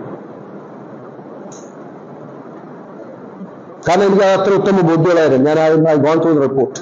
കാരണം എനിക്ക് അത് അത്ര ഉത്തമ ബോധ്യമുള്ളതായിരുന്നു ഞാൻ ഐ ഗോൺ ത്രൂ റിപ്പോർട്ട്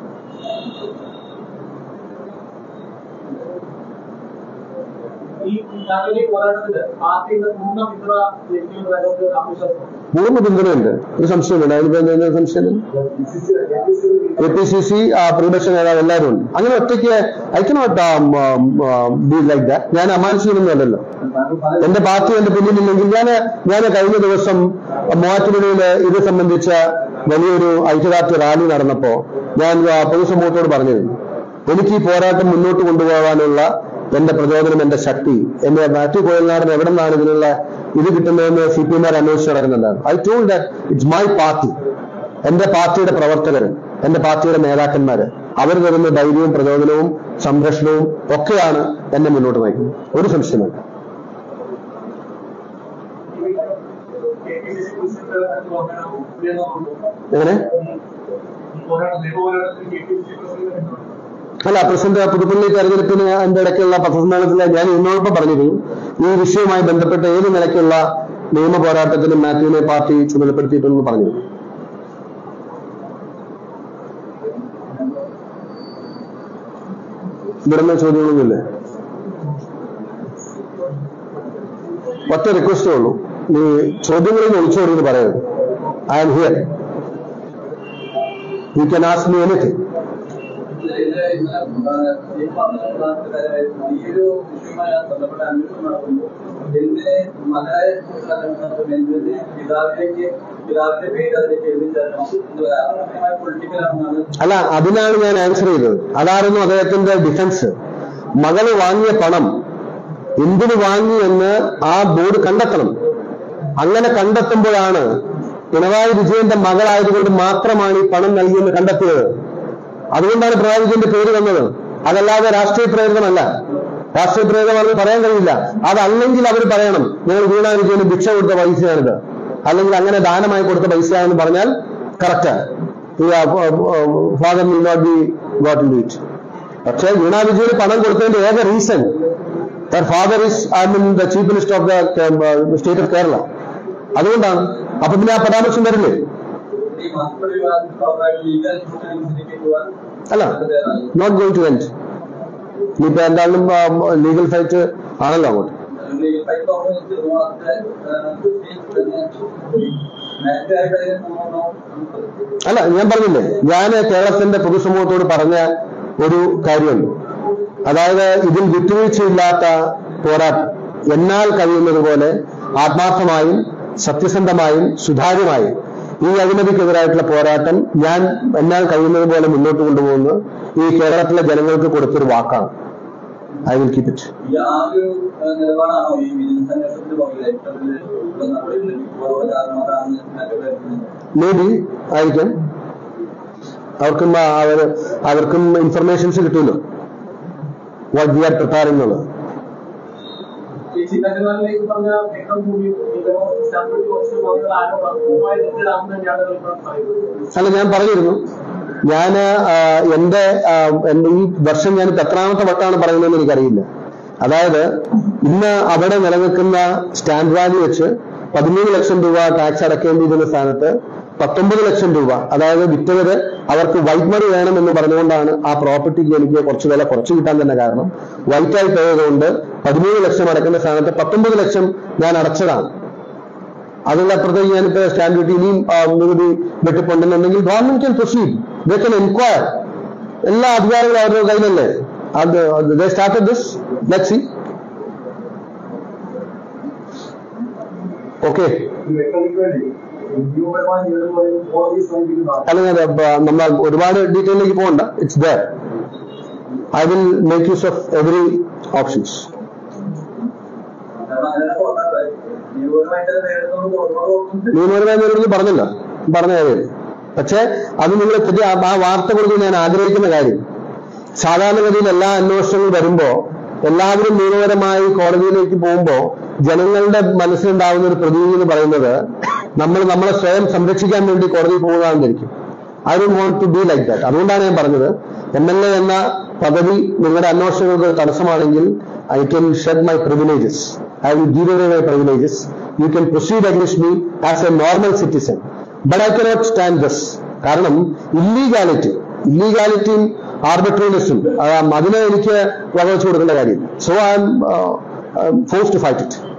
ഈ താങ്കളുടെ ഈ പോരാട്ടത്തിന് പാർട്ടിയുടെ പൂർണ്ണ പിന്തുണ ലഭിക്കുമെന്ന് അതിനകത്ത് ആത്മവിശ്വാസം പൂർണ്ണ പിന്തുണയുണ്ട് ഒരു സംശയമില്ല അതിനിപ്പോ എന്താ സംശയം എ പി സി സി പ്രതിപക്ഷ നേതാവ് എല്ലാവരും ഉണ്ട് അങ്ങനെ ഒറ്റയ്ക്ക് I cannot be like that ഞാൻ അമാനുഷികനൊന്നും അല്ലല്ലോ എന്റെ പാർട്ടി എന്റെ പിന്നിലില്ലെങ്കിൽ ഞാൻ ഞാൻ കഴിഞ്ഞ ദിവസം മൂവാറ്റുപുഴയിൽ ഇത് സംബന്ധിച്ച വലിയൊരു ഐക്യദാർഢ്യ റാലി നടന്നപ്പോ ഞാൻ ആ, പൊതുസമൂഹത്തോട് പറഞ്ഞിരുന്നു എനിക്ക് ഈ പോരാട്ടം മുന്നോട്ട് കൊണ്ടുപോകാനുള്ള എന്റെ പ്രചോദനം എന്റെ ശക്തി എന്റെ മാത്യു കോയൽനാടൻ എവിടെ നിന്നാണ് ഇതിനുള്ള ഇത് കിട്ടുന്നതെന്ന് സി പി എമാർ അന്വേഷിച്ച് നടക്കുന്നുണ്ടായിരുന്നു I told that it's my party എന്റെ പാർട്ടിയുടെ പ്രവർത്തകർ എന്റെ പാർട്ടിയുടെ നേതാക്കന്മാര് അവർ തരുന്ന ധൈര്യവും പ്രചോദനവും സംരക്ഷണവും ഒക്കെയാണ് എന്നെ മുന്നോട്ട് നയിക്കുന്നത് ഒരു സംശയമില്ല K P C C president എങ്ങനെ പോരാട്ടം നിയമപോരാട്ടത്തിൽ K P C C president അല്ല പ്രസിഡന്റ് പുതുപ്പള്ളി തെരഞ്ഞെടുപ്പിന് അതിന്റെ ഇടയ്ക്കുള്ള പത്രസമ്മേളനത്തിൽ ഞാൻ ഇന്നോടൊപ്പം പറഞ്ഞിരുന്നു ഈ വിഷയവുമായി ബന്ധപ്പെട്ട ഏത് നിലയ്ക്കുള്ള നിയമ പോരാട്ടത്തിനും മാത്യുവിനെ പാർട്ടി ചുമതലപ്പെടുത്തിയിട്ടുണ്ടെന്ന് പറഞ്ഞു ഇവിടുന്ന് ചോദ്യങ്ങളൊന്നുമില്ലേ ഒറ്റ റിക്വസ്റ്റേ ഉള്ളൂ നീ ചോദ്യങ്ങളിൽ നിന്ന് ഒളിച്ചോടുന്നത് പറയരുത് I am here you can ask me anything ഇതില് ഇന്നലെ ഈ പറഞ്ഞ ഈ ഒരു വിഷയവുമായി ബന്ധപ്പെട്ട അന്വേഷണം നടത്തുമ്പോൾ എന്തിനെ മകളെ എന്തിന് പിതാവിലേക്ക് പിതാവിന്റെ പേര് അതിലേക്ക് എഴുതി ചേർക്കണം എന്ന് വരാം പൊളിറ്റിക്കൽ ആണെന്നാണ് അല്ല അതിനാണ് ഞാൻ ആൻസർ ചെയ്തത് അതായിരുന്നു അദ്ദേഹത്തിന്റെ ഡിഫൻസ് മകള് വാങ്ങിയ പണം എന്തിനു വാങ്ങി എന്ന് ആ ബോർഡ് കണ്ടെത്തണം അങ്ങനെ കണ്ടെത്തുമ്പോഴാണ് പിണറായി വിജയന്റെ മകളായതുകൊണ്ട് മാത്രമാണ് ഈ പണം നൽകിയെന്ന് കണ്ടെത്തിയത് അതുകൊണ്ടാണ് പിണറായി വിജയന്റെ പേര് വന്നത് അതല്ലാതെ രാഷ്ട്രീയ പ്രേരിതമല്ല രാഷ്ട്രീയ പ്രേരിതമാണെന്ന് പറയാൻ കഴിയില്ല അതല്ലെങ്കിൽ അവർ പറയണം ഞങ്ങൾ വീണ വിജയന് ഭിക്ഷ കൊടുത്ത പൈസയാണിത് അല്ലെങ്കിൽ അങ്ങനെ ദാനമായി കൊടുത്ത പൈസയാണെന്ന് പറഞ്ഞാൽ കറക്റ്റാണ് father will not be got in it പക്ഷേ വീണ വിജയന് പണം കൊടുത്തതിന്റെ ഏക reason there father is I mean the chief minister of the state of Kerala അതുകൊണ്ടാണ് അപ്പൊ പിന്നെ ആ പരാമർശം വരില്ലേ ഈ മക്കളുടെ വിവാദത്തിൽ ലീഗൽ പ്രൊസീഡിംഗ്സിലേക്ക് പോകാൻ അല്ല നോട്ട് ഗോയിങ് ടു എൻഡ് ഇനിയിപ്പോ എന്തായാലും ലീഗൽ ഫൈറ്റ് ആണല്ലോ അങ്ങോട്ട് ലീഗൽ ഫൈറ്റ് ഓർഗനൈസ് നേരത്തെ നേരത്തെ ആയിട്ട് അതിനെ പൂർണ്ണ അല്ല ഞാൻ പറഞ്ഞില്ലേ ഞാൻ കേരളത്തിന്റെ പൊതുസമൂഹത്തോട് പറഞ്ഞ ഒരു കാര്യമുണ്ട് അതായത് ഇതിൽ വിട്ടുവീഴ്ചയില്ലാത്ത പോരാട്ടം എന്നാൽ കഴിയുന്നത് പോലെ ആത്മാർത്ഥമായും സത്യസന്ധമായും സുതാര്യമായും ഈ അഴിമതിക്കെതിരായിട്ടുള്ള പോരാട്ടം ഞാൻ എന്നാൽ കഴിയുന്നത് പോലെ മുന്നോട്ട് കൊണ്ടുപോകുന്നത് ഈ കേരളത്തിലെ ജനങ്ങൾക്ക് കൊടുത്തൊരു വാക്കാണ് ഐ വിൽ കീപ് ഇറ്റ് ഈ ആ ഒരു ഏഹ്, നിലപാടാണോ ഈ വിജിലൻസ് അന്വേഷണത്തിന്റെ പുറകിൽ ഏറ്റവും വലിയ നടപടി കാരണം അതാണ് എന്നൊക്കെ കരുതുന്നത് മേ ബി ആയിരിക്കാം അവർക്കും ആ- അവർ അവർക്കും ഇൻഫർമേഷൻസ് കിട്ടുമല്ലോ വാട്ട് വി ആർ പ്രിപ്പയറിംഗ് എന്നുള്ളത് ഈ ചിന്തകളിലേക്ക് പറഞ്ഞ നേട്ടം കൂടി സാമ്പിൾ കുറച്ച് പോകുന്ന ആരോപണം പൂർണ്ണമായി തെറ്റിടാമെന്ന് തന്നെയാണ് ഇപ്പോൾ പറയുന്നത് അല്ല ഞാൻ പറഞ്ഞിരുന്നു ഞാൻ എന്റെ ആ, എന്റെ ഈ വർഷം ഞാൻ എത്രാമത്തെ വട്ടമാണ് പറയുന്നതെന്ന് എനിക്കറിയില്ല അതായത് ഇന്ന് അവിടെ നിലനിൽക്കുന്ന സ്റ്റാൻഡ് വാല്യൂ വെച്ച് പതിമൂന്ന് ലക്ഷം രൂപ ടാക്സ് അടക്കേണ്ടിയിരുന്ന സ്ഥാനത്ത് പത്തൊമ്പത് ലക്ഷം രൂപ അതായത് വിറ്റവര് അവർക്ക് വൈറ്റ് മണി വേണം എന്ന് പറഞ്ഞുകൊണ്ടാണ് ആ പ്രോപ്പർട്ടിക്ക് എനിക്ക് കുറച്ച് വില കുറച്ച് കിട്ടാൻ തന്നെ കാരണം വൈറ്റ് ആയി പോയതുകൊണ്ട് പതിമൂന്ന് ലക്ഷം അടക്കുന്ന സ്ഥാനത്ത് പത്തൊമ്പത് ലക്ഷം ഞാൻ അടച്ചതാണ് അതിന്റെ അപ്പുറത്തേക്ക് ഞാനിപ്പോ സ്റ്റാമ്പ് ഡ്യൂട്ടി ഇനിയും ആ, നികുതി വെട്ടിപ്പുണ്ടെന്നുണ്ടെങ്കിൽ government can proceed they can enquire എല്ലാ അധികാരങ്ങളും അവരുടെ കയ്യിലല്ലേ അത് started this let see okay ഈ വ്യക്തതയ്ക്ക് വേണ്ടി നിയമപരമായി നേരിടുന്ന പറയുന്നത് കോടതി സമീപിക്കുന്നതാണ് അല്ലെങ്കിൽ നമ്മൾ ഒരുപാട് ഡീറ്റെയിലേക്ക് പോകണ്ട it's there I will make use of every options കാരണം അങ്ങനെ പറഞ്ഞത് നിയമപരമായിട്ട് നേരിടുന്നത് തുറന്നു നിയമപരമായി നേരിടുന്നു പറഞ്ഞല്ലോ പറഞ്ഞ കാര്യം പക്ഷേ അത് നിങ്ങൾ തെറ്റി ആ ആ വാർത്ത കൊടുത്ത് ഞാൻ ആഗ്രഹിക്കുന്ന കാര്യം സാധാരണഗതിയിൽ എല്ലാ അന്വേഷണങ്ങളും വരുമ്പോ എല്ലാവരും നിയമപരമായി കോടതിയിലേക്ക് പോകുമ്പോ ജനങ്ങളുടെ മനസ്സിലുണ്ടാവുന്ന ഒരു പ്രതീതി എന്ന് പറയുന്നത് നമ്മൾ നമ്മളെ സ്വയം സംരക്ഷിക്കാൻ വേണ്ടി കോടതിയിൽ പോകുന്നതാണെന്നിരിക്കും I don't want to be like that അതുകൊണ്ടാണ് ഞാൻ പറഞ്ഞത് എം എൽ എ എന്ന പദവി നിങ്ങളുടെ അന്വേഷണങ്ങൾക്ക് തടസ്സമാണെങ്കിൽ I can shed my privileges I will give away my privileges you can proceed against me as a normal citizen but I cannot stand this കാരണം illegality ഇല്ലീഗാലിറ്റിയും ആർബിട്രേറിയസും അതിനെ എനിക്ക് വകവെച്ചു കൊടുക്കേണ്ട കാര്യം so I'm forced to fight it